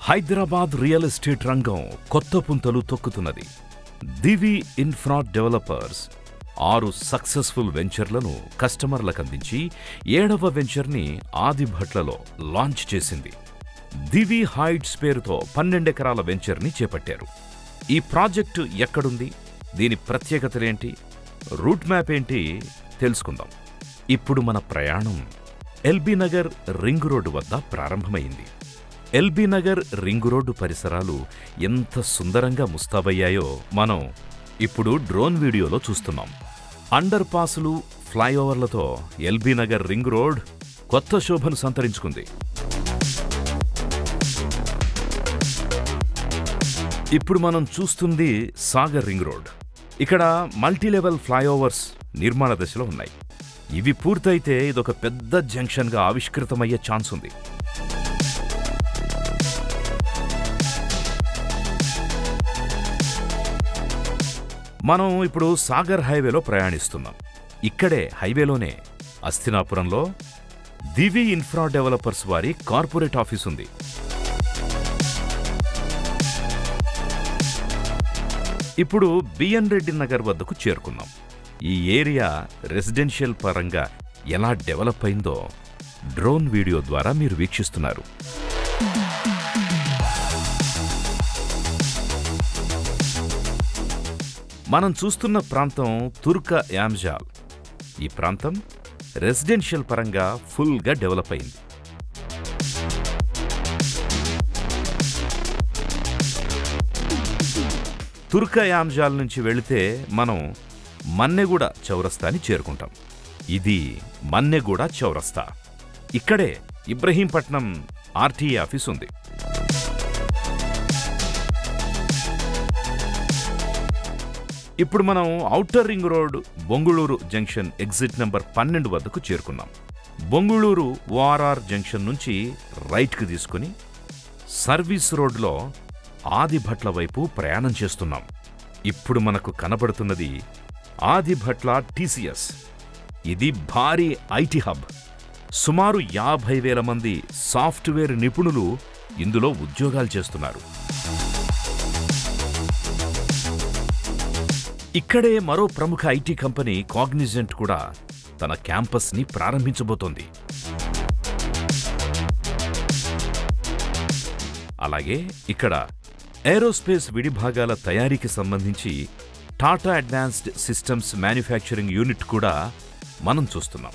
Hyderabad real estate రంగం కొత్త పుంతలు తొక్కుతున్నది దివి ఇన్ఫ్రా డెవలపర్స్ ఆరు సక్సెస్ఫుల్ వెంచర్లను కస్టమర్లకు అందించి ఏడవ వెంచర్ని ఆదిభట్లలో లాంచ్ చేసింది దివి హైట్స్ పేరుతో పన్నెండెకరాల వెంచర్ని చేపట్టారు ఈ ప్రాజెక్టు ఎక్కడుంది దీని ప్రత్యేకతలేంటి రూట్ మ్యాప్ ఏంటి తెలుసుకుందాం ఇప్పుడు మన ప్రయాణం ఎల్బీ నగర్ రింగ్ రోడ్డు వద్ద ప్రారంభమైంది ఎల్బీ నగర్ రింగ్ రోడ్డు పరిసరాలు ఎంత సుందరంగా ముస్తాబయ్యాయో మనం ఇప్పుడు డ్రోన్ వీడియోలో చూస్తున్నాం అండర్ పాసులు ఫ్లైఓవర్లతో ఎల్బీ నగర్ రింగ్ రోడ్ కొత్త శోభను సంతరించుకుంది ఇప్పుడు మనం చూస్తుంది సాగర్ రింగ్ రోడ్ ఇక్కడ మల్టీలెవెల్ ఫ్లైఓవర్స్ నిర్మాణ దశలో ఉన్నాయి ఇవి పూర్తయితే ఇదొక పెద్ద జంక్షన్గా ఆవిష్కృతమయ్యే ఛాన్స్ ఉంది మనం ఇప్పుడు సాగర్ హైవేలో ప్రయాణిస్తున్నాం ఇక్కడే హైవేలోనే అస్థినాపురంలో దివి ఇన్ఫ్రా డెవలపర్స్ వారి కార్పొరేట్ ఆఫీస్ ఉంది ఇప్పుడు బిఎన్ రెడ్డి నగర్ వద్దకు చేరుకున్నాం ఈ ఏరియా రెసిడెన్షియల్ పరంగా ఎలా డెవలప్ అయిందో డ్రోన్ వీడియో ద్వారా మీరు వీక్షిస్తున్నారు మనం చూస్తున్న ప్రాంతం తుర్క యాంజాల్ ఈ ప్రాంతం రెసిడెన్షియల్ పరంగా ఫుల్గా డెవలప్ అయింది తుర్క యాంజాల్ నుంచి వెళితే మనం మన్నెగూడ చౌరస్తాని చేరుకుంటాం ఇది మన్నెగూడ చౌరస్తా ఇక్కడే ఇబ్రహీంపట్నం ఆర్టీఏ ఆఫీస్ ఉంది ఇప్పుడు మనం outer ring road Bongulur junction exit number పన్నెండు వద్దకు చేరుకున్నాం బొంగుళూరు ఓఆర్ఆర్ జంక్షన్ నుంచి రైట్కి తీసుకుని సర్వీస్ రోడ్లో ఆదిభట్ల వైపు ప్రయాణం చేస్తున్నాం ఇప్పుడు మనకు కనబడుతున్నది ఆదిభట్ల టీసీఎస్ ఇది భారీ ఐటీ హబ్ సుమారు యాభై వేల మంది సాఫ్ట్వేర్ నిపుణులు ఇందులో ఉద్యోగాలు చేస్తున్నారు ఇక్కడే మరో ప్రముఖ ఐటీ కంపెనీ కాగ్నిజెంట్ కూడా తన క్యాంపస్ని ప్రారంభించబోతోంది అలాగే ఇక్కడ ఏరోస్పేస్ విడిభాగాల తయారీకి సంబంధించి Tata advanced systems manufacturing unit కూడా మనం చూస్తున్నాం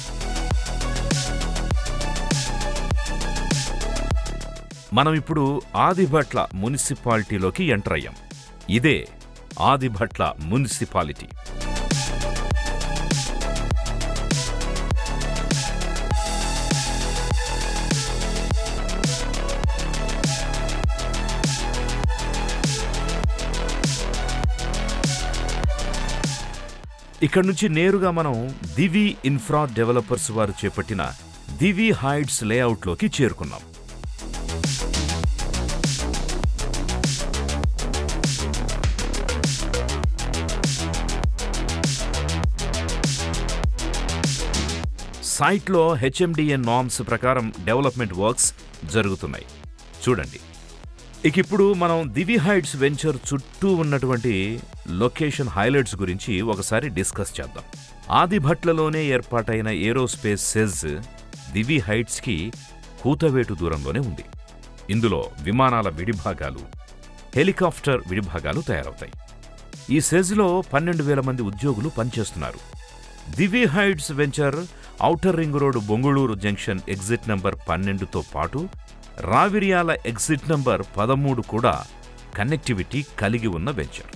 మనం ఇప్పుడు ఆదిభట్ల మున్సిపాలిటీలోకి ఎంటర్ అయ్యాం ఇదే ఆదిభట్ల మున్సిపాలిటీ ఇక్కడ నుంచి నేరుగా మనం దివి ఇన్ఫ్రా డెవలపర్స్ వారు చేపట్టిన దివి హైట్స్ లేఅవుట్లోకి చేరుకున్నాం సైట్లో హెచ్ఎండిఎన్ నామ్స్ ప్రకారం డెవలప్మెంట్ వర్క్స్ జరుగుతున్నాయి చూడండి ఇక ఇప్పుడు మనం దివి హైట్స్ వెంచర్ చుట్టూ ఉన్నటువంటి లొకేషన్ హైలైట్స్ గురించి ఒకసారి డిస్కస్ చేద్దాం ఆదిభట్లలోనే ఏర్పాటైన ఏరోస్పేస్ సెజ్ దివి హైట్స్కి కూతవేటు దూరంలోనే ఉంది ఇందులో విమానాల విడిభాగాలు హెలికాప్టర్ విడిభాగాలు తయారవుతాయి ఈ సెజ్లో పన్నెండు వేల మంది ఉద్యోగులు పనిచేస్తున్నారు Divi heights venture outer ring road Bongulur junction exit number పన్నెండుతో పాటు రావిరియాల ఎగ్జిట్ నంబర్ పదమూడు కూడా కనెక్టివిటీ కలిగి ఉన్న venture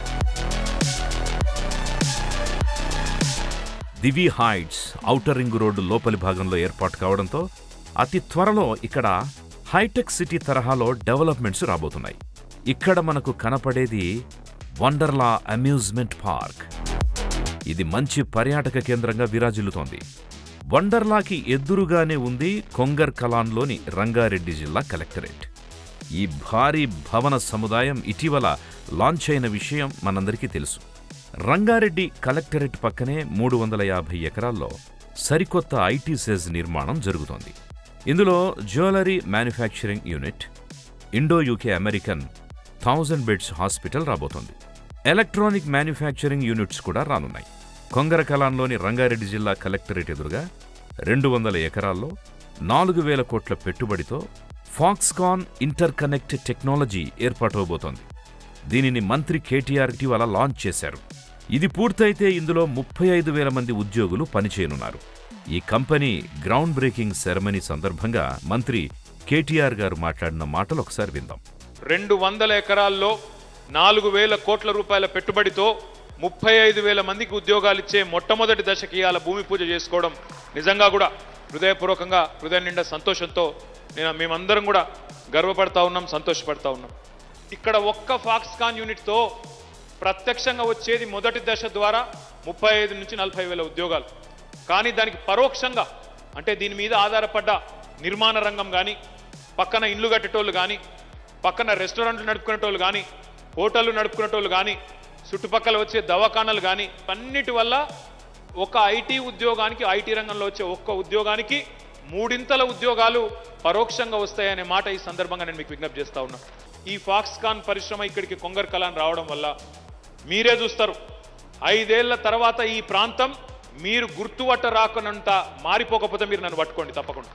Divi heights outer ring road లోపలి భాగంలో ఏర్పాటు కావడంతో అతి త్వరలో ఇక్కడ హైటెక్ సిటీ తరహాలో డెవలప్మెంట్స్ రాబోతున్నాయి ఇక్కడ మనకు కనపడేది వండర్లా అమ్యూజ్మెంట్ పార్క్ ఇది మంచి పర్యాటక కేంద్రంగా విరాజిల్లుతోంది వండర్లాకి ఎదురుగానే ఉంది కొంగర్ కలాన్లోని రంగారెడ్డి జిల్లా కలెక్టరేట్ ఈ భారీ భవన సముదాయం ఇటీవల లాంచ్ అయిన విషయం మనందరికీ తెలుసు రంగారెడ్డి కలెక్టరేట్ పక్కనే మూడు వందల యాభై ఎకరాల్లో సరికొత్త ఐటీ సెజ్ నిర్మాణం జరుగుతోంది ఇందులో jewellery manufacturing unit Indo UK American thousand beds hospital రాబోతోంది ఎలక్ట్రానిక్ మ్యానుఫ్యాక్చరింగ్ యూనిట్స్ కూడా రానున్నాయి కొంగరకలాన్లోని రంగారెడ్డి జిల్లా కలెక్టరేట్ ఎదురుగా రెండు వందల ఎకరాల్లో నాలుగు వేల కోట్ల పెట్టుబడితో ఫాక్స్కాన్ ఇంటర్ కనెక్ట్ టెక్నాలజీ ఏర్పాటవబోతోంది దీనిని మంత్రి కేటీఆర్ ఇటీవల లాంచ్ చేశారు ఇది పూర్తయితే ఇందులో ముప్పై ఐదు వేల మంది ఉద్యోగులు పనిచేయనున్నారు ఈ కంపెనీ గ్రౌండ్ బ్రేకింగ్ సెరమనీ సందర్భంగా మంత్రి కేటీఆర్ గారు మాట్లాడిన మాటలు ఒకసారి విందాం రెండు వందల ఎకరాల్లో నాలుగు వేల కోట్ల రూపాయల పెట్టుబడితో ముప్పై ఐదు వేల మందికి ఉద్యోగాలు ఇచ్చే మొట్టమొదటి దశకి ఇవాళ భూమి పూజ చేసుకోవడం నిజంగా కూడా హృదయపూర్వకంగా హృదయం నిండా సంతోషంతో నేను మేమందరం కూడా గర్వపడతా ఉన్నాం సంతోషపడతా ఉన్నాం ఇక్కడ ఒక్క ఫాక్స్కాన్ యూనిట్తో ప్రత్యక్షంగా వచ్చేది మొదటి దశ ద్వారా ముప్పై ఐదు నుంచి నలభై వేల ఉద్యోగాలు కానీ దానికి పరోక్షంగా అంటే దీని మీద ఆధారపడ్డ నిర్మాణ రంగం కానీ పక్కన ఇండ్లు కట్టేటోళ్ళు కానీ పక్కన రెస్టారెంట్లు నడుపుకునేటోళ్ళు కానీ హోటళ్ళు నడుపుకునేటోళ్ళు కానీ చుట్టుపక్కల వచ్చే దవాఖానాలు కానీ అన్నిటి వల్ల ఒక ఐటీ ఉద్యోగానికి ఐటీ రంగంలో వచ్చే ఒక్క ఉద్యోగానికి మూడింతల ఉద్యోగాలు పరోక్షంగా వస్తాయనే మాట ఈ సందర్భంగా నేను మీకు విజ్ఞప్తి చేస్తా ఉన్నా ఈ ఫాక్స్కాన్ పరిశ్రమ ఇక్కడికి కొంగర్ కలాన్ రావడం వల్ల మీరే చూస్తారు ఐదేళ్ల తర్వాత ఈ ప్రాంతం మీరు గుర్తుపట్ట రాకనంత మారిపోకపోతే మీరు నన్ను పట్టుకోండి తప్పకుండా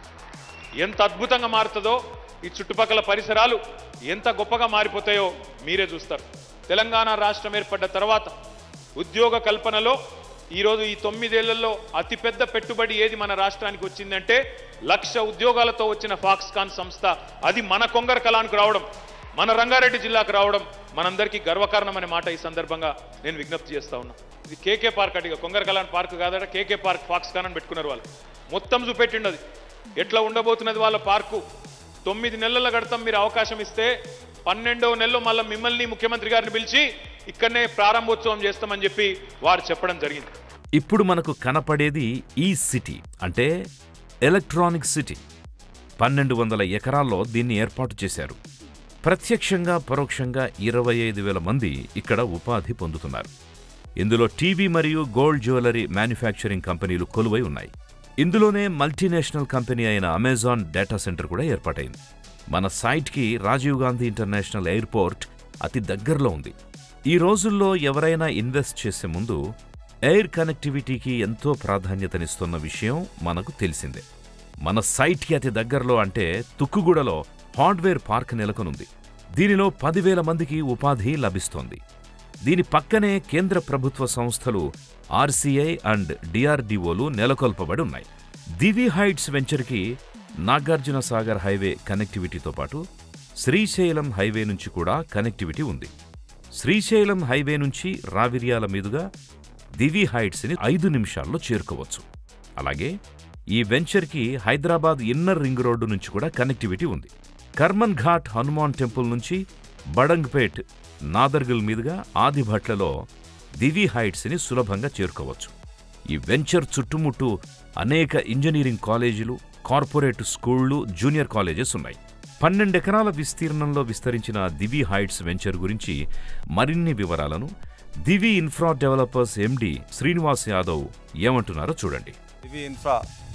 ఎంత అద్భుతంగా మారుతుందో ఈ చుట్టుపక్కల పరిసరాలు ఎంత గొప్పగా మారిపోతాయో మీరే చూస్తారు తెలంగాణ రాష్ట్రం ఏర్పడ్డ తర్వాత ఉద్యోగ కల్పనలో ఈరోజు ఈ తొమ్మిదేళ్లలో అతిపెద్ద పెట్టుబడి ఏది మన రాష్ట్రానికి వచ్చిందంటే లక్ష ఉద్యోగాలతో వచ్చిన ఫాక్స్కాన్ సంస్థ అది మన కొంగర కళానికి రావడం మన రంగారెడ్డి జిల్లాకు రావడం మనందరికీ గర్వకారణం అనే మాట ఈ సందర్భంగా నేను విజ్ఞప్తి చేస్తా ఉన్నా ఇది కేకే పార్క్ అడిగా కొంగర కళాన్ పార్క్ కాదట కేకే పార్క్ ఫాక్స్కాన్ అని పెట్టుకున్నారు వాళ్ళు మొత్తం చూపెట్టిండు అది ఎట్లా ఉండబోతున్నది వాళ్ళ పార్కు తొమ్మిది నెలల గడతాం మీరు అవకాశం ఇస్తే పన్నెండవ నెలలో మళ్ళీ మిమ్మల్ని ముఖ్యమంత్రి గారిని పిలిచి ఇక్కడనే ప్రారంభోత్సవం చేస్తామని చెప్పి వారు చెప్పడం జరిగింది ఇప్పుడు మనకు కనపడేది ఈ సిటీ అంటే ఎలక్ట్రానిక్ సిటీ పన్నెండు వందల ఎకరాల్లో దీన్ని ఏర్పాటు చేశారు ప్రత్యక్షంగా పరోక్షంగా ఇరవై ఐదు వేల మంది ఇక్కడ ఉపాధి పొందుతున్నారు ఇందులో టీవీ మరియు గోల్డ్ జ్యువెలరీ మ్యానుఫ్యాక్చరింగ్ కంపెనీలు కొలువై ఉన్నాయి ఇందులోనే మల్టీనేషనల్ కంపెనీ అయిన అమెజాన్ డేటా సెంటర్ కూడా ఏర్పాటైంది మన సైట్కి రాజీవ్ గాంధీ ఇంటర్నేషనల్ ఎయిర్పోర్ట్ అతి దగ్గరలో ఉంది ఈ రోజుల్లో ఎవరైనా ఇన్వెస్ట్ చేసే ముందు ఎయిర్ కనెక్టివిటీకి ఎంతో ప్రాధాన్యతనిస్తున్న విషయం మనకు తెలిసిందే మన సైట్కి అతి దగ్గరలో అంటే తుక్కుగూడలో హార్డ్వేర్ పార్క్ నెలకొనుంది దీనిలో పదివేల మందికి ఉపాధి లభిస్తోంది దీని పక్కనే కేంద్ర ప్రభుత్వ సంస్థలు ఆర్సీఐ అండ్ డిఆర్డీఓలు నెలకొల్పబడి ఉన్నాయి దివి హైట్స్ వెంచర్కి నాగార్జున సాగర్ హైవే కనెక్టివిటీతో పాటు శ్రీశైలం హైవే నుంచి కూడా కనెక్టివిటీ ఉంది శ్రీశైలం హైవే నుంచి రావిర్యాల మీదుగా దివి హైట్స్ని ఐదు నిమిషాల్లో చేరుకోవచ్చు అలాగే ఈ వెంచర్కి హైదరాబాద్ ఇన్నర్ రింగ్ రోడ్డు నుంచి కూడా కనెక్టివిటీ ఉంది కర్మన్ ఘాట్ హనుమాన్ టెంపుల్ నుంచి బడంగ్పేట్ నాదర్గిల్ మీదుగా ఆదిభట్లలో దివి హైట్స్ని సులభంగా చేరుకోవచ్చు ఈ వెంచర్ చుట్టుముట్టు అనేక ఇంజనీరింగ్ కాలేజీలు కార్పొరేట్ స్కూళ్లు జూనియర్ కాలేజెస్ ఉన్నాయి పన్నెండు ఎకరాల విస్తీర్ణంలో విస్తరించిన దివి హైట్స్ వెంచర్ గురించి మరిన్ని వివరాలను Divi infra developers MD Srinivas Yadav ఏమంటున్నారో చూడండి ఇవి ఇన్ఫ్రా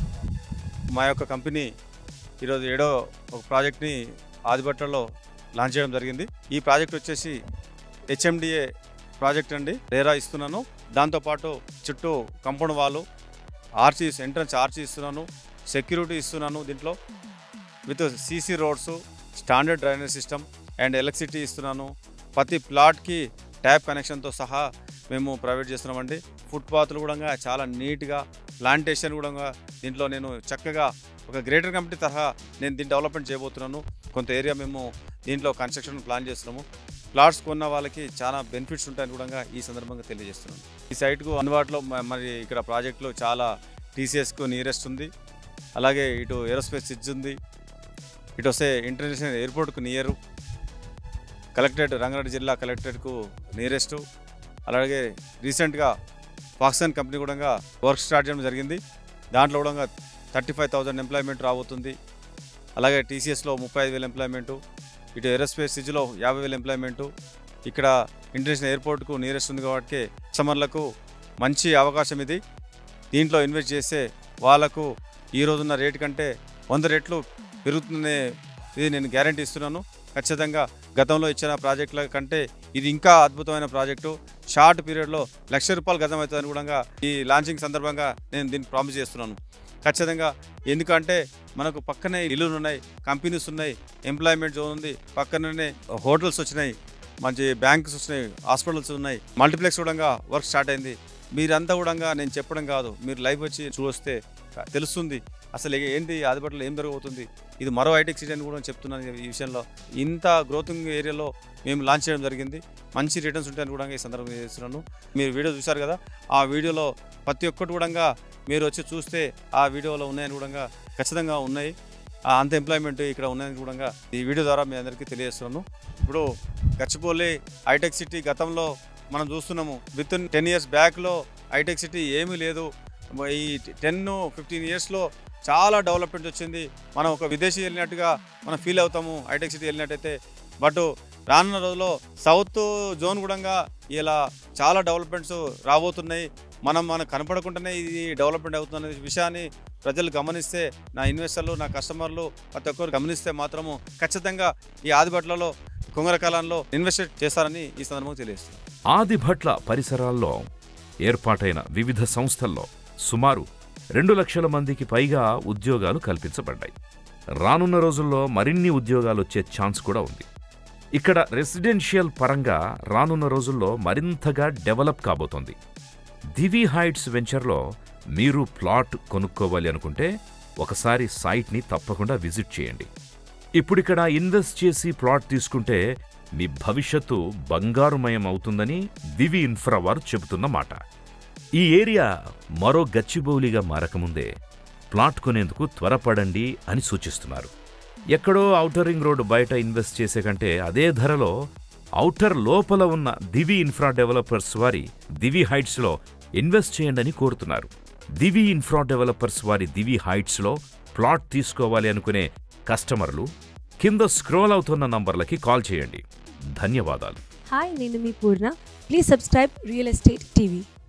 మా యొక్క కంపెనీ ఈరోజు ఏడో ఒక ప్రాజెక్ట్ని ఆదిబట్టలో లాంచ్ చేయడం జరిగింది ఈ ప్రాజెక్ట్ వచ్చేసి హెచ్ఎండిఏ ప్రాజెక్ట్ అండి రేరా ఇస్తున్నాను దాంతోపాటు చుట్టూ కంపౌండ్ వాళ్ళు ఆర్చీస్ ఎంట్రన్స్ ఆర్చీ ఇస్తున్నాను సెక్యూరిటీ ఇస్తున్నాను దీంట్లో with CC roads standard drainage system and electricity ఇస్తున్నాను ప్రతి ప్లాట్కి ట్యాప్ కనెక్షన్తో సహా మేము ప్రొవైడ్ చేస్తున్నామండి ఫుట్పాత్లు కూడా చాలా నీట్గా ప్లాంటేషన్ కూడా దీంట్లో నేను చక్కగా ఒక గ్రేటర్ కంపెనీ తరహా నేను దీన్ని డెవలప్మెంట్ చేయబోతున్నాను కొంత ఏరియా మేము దీంట్లో కన్స్ట్రక్షన్ ప్లాన్ చేస్తున్నాము ప్లాట్స్ కొన్న వాళ్ళకి చాలా బెనిఫిట్స్ ఉంటాయని కూడా ఈ సందర్భంగా తెలియజేస్తున్నాను ఈ సైట్కు అందుబాటులో మ- మరి ఇక్కడ ప్రాజెక్టులో చాలా టీసీఎస్కు నియరెస్ట్ ఉంది అలాగే ఇటు ఏరోస్పేస్ సిడ్జ్ ఉంది ఇటు వస్తే ఇంటర్నేషనల్ ఎయిర్పోర్ట్కు నియరు కలెక్టరేట్ రంగారెడ్డి జిల్లా కలెక్టరేట్కు నియరెస్ట్ అలాగే రీసెంట్గా ఫాక్సన్ కంపెనీ కూడా వర్క్ స్టార్ట్ చేయడం జరిగింది దాంట్లో కూడా థర్టీ ఫైవ్ థౌజండ్ ఎంప్లాయ్మెంట్ రాబోతుంది అలాగే టీసీఎస్లో ముప్పై ఐదు వేల ఎంప్లాయ్మెంటు ఇటు ఏరోస్పేస్ సిజ్లో యాభై వేల ఎంప్లాయ్మెంటు ఇక్కడ ఇంటర్నేషనల్ ఎయిర్పోర్ట్కు నియరెస్ట్ ఉంది కాబట్టి కస్టమర్లకు మంచి అవకాశం ఇది దీంట్లో ఇన్వెస్ట్ చేస్తే వాళ్ళకు ఈ రోజున్న రేటు కంటే వంద రెట్లు పెరుగుతుందనే ఇది నేను గ్యారంటీ ఇస్తున్నాను ఖచ్చితంగా గతంలో ఇచ్చిన ప్రాజెక్టుల కంటే ఇది ఇంకా అద్భుతమైన ప్రాజెక్టు షార్ట్ పీరియడ్లో లక్ష రూపాయలు గతం అవుతుందని కూడా ఈ లాంచింగ్ సందర్భంగా నేను దీన్ని ప్రామిస్ చేస్తున్నాను ఖచ్చితంగా ఎందుకంటే మనకు పక్కనే ఇల్లులు ఉన్నాయి కంపెనీస్ ఉన్నాయి ఎంప్లాయ్మెంట్ జోన్ ఉంది పక్కనే హోటల్స్ వచ్చినాయి మంచి బ్యాంక్స్ వచ్చినాయి హాస్పిటల్స్ ఉన్నాయి మల్టీప్లెక్స్ కూడా వర్క్ స్టార్ట్ అయింది మీరంతా కూడా నేను చెప్పడం కాదు మీరు లైవ్ వచ్చి చూస్తే తెలుస్తుంది అసలు ఏంటి ఆదిపట్లో ఏం జరగబోతుంది ఇది మరో హైటెక్ సిటీ అని కూడా చెప్తున్నాను ఈ విషయంలో ఇంత గ్రోతింగ్ ఏరియాలో మేము లాంచ్ చేయడం జరిగింది మంచి రిటర్న్స్ ఉంటాయని కూడా ఈ సందర్భంగా చేస్తున్నాను మీరు వీడియో చూశారు కదా ఆ వీడియోలో ప్రతి ఒక్కటి కూడా మీరు వచ్చి చూస్తే ఆ వీడియోలో ఉన్నాయని కూడా ఖచ్చితంగా ఉన్నాయి ఆ అంత ఎంప్లాయ్మెంట్ ఇక్కడ ఉన్నాయని కూడా ఈ వీడియో ద్వారా మీ అందరికీ తెలియజేస్తున్నాను ఇప్పుడు గచ్చిబౌలి హైటెక్ సిటీ గతంలో మనం చూస్తున్నాము విత్ ఇన్ టెన్ ఇయర్స్ బ్యాక్లో హైటెక్ సిటీ ఏమీ లేదు ఈ టెన్ ఫిఫ్టీన్ ఇయర్స్లో చాలా డెవలప్మెంట్ వచ్చింది మనం ఒక విదేశీ వెళ్ళినట్టుగా మనం ఫీల్ అవుతాము హైటెక్ సిటీ వెళ్ళినట్టయితే బట్ రానున్న రోజుల్లో సౌత్ జోన్ కూడా ఇలా చాలా డెవలప్మెంట్స్ రాబోతున్నాయి మనం మనకు కనపడకుండానే ఇది డెవలప్మెంట్ అవుతున్న విషయాన్ని ప్రజలు గమనిస్తే నా ఇన్వెస్టర్లు నా కస్టమర్లు ప్రతి ఒక్కరు గమనిస్తే మాత్రము ఖచ్చితంగా ఈ ఆదిబట్లలో కుంగరకాలంలో ఇన్వెస్ట్ చేస్తారని ఈ సందర్భంగా తెలియజేస్తాను ఆదిభట్ల పరిసరాల్లో ఏర్పాటైన వివిధ సంస్థల్లో సుమారు రెండు లక్షల మందికి పైగా ఉద్యోగాలు కల్పించబడ్డాయి రానున్న రోజుల్లో మరిన్ని ఉద్యోగాలు వచ్చే ఛాన్స్ కూడా ఉంది ఇక్కడ రెసిడెన్షియల్ పరంగా రానున్న రోజుల్లో మరింతగా డెవలప్ కాబోతోంది దివి హైట్స్ వెంచర్లో మీరు ప్లాట్ కొనుక్కోవాలి అనుకుంటే ఒకసారి సైట్ని తప్పకుండా విజిట్ చేయండి ఇప్పుడిక్కడ ఇన్వెస్ట్ చేసి ప్లాట్ తీసుకుంటే మీ భవిష్యత్తు బంగారుమయం అవుతుందని దివి ఇన్ఫ్రా వారు చెబుతున్న మాట ఈ ఏరియా మరో గచ్చిబౌలిగా మారకముందే ప్లాట్ కొనేందుకు త్వరపడండి అని సూచిస్తున్నారు ఎక్కడో ఔటర్ రింగ్ రోడ్డు బయట ఇన్వెస్ట్ చేసే కంటే అదే ధరలో ఔటర్ లోపల ఉన్న దివి ఇన్ఫ్రా డెవలపర్స్ వారి దివి హైట్స్లో ఇన్వెస్ట్ చేయండి అని కోరుతున్నారు దివి ఇన్ఫ్రా డెవలపర్స్ వారి దివి హైట్స్లో ప్లాట్ తీసుకోవాలి అనుకునే కస్టమర్లు కింద స్క్రోల్ అవుతున్న నంబర్లకి కాల్ చేయండి ధన్యవాదాలు హాయ్ నేను మీ Poorna please subscribe real estate TV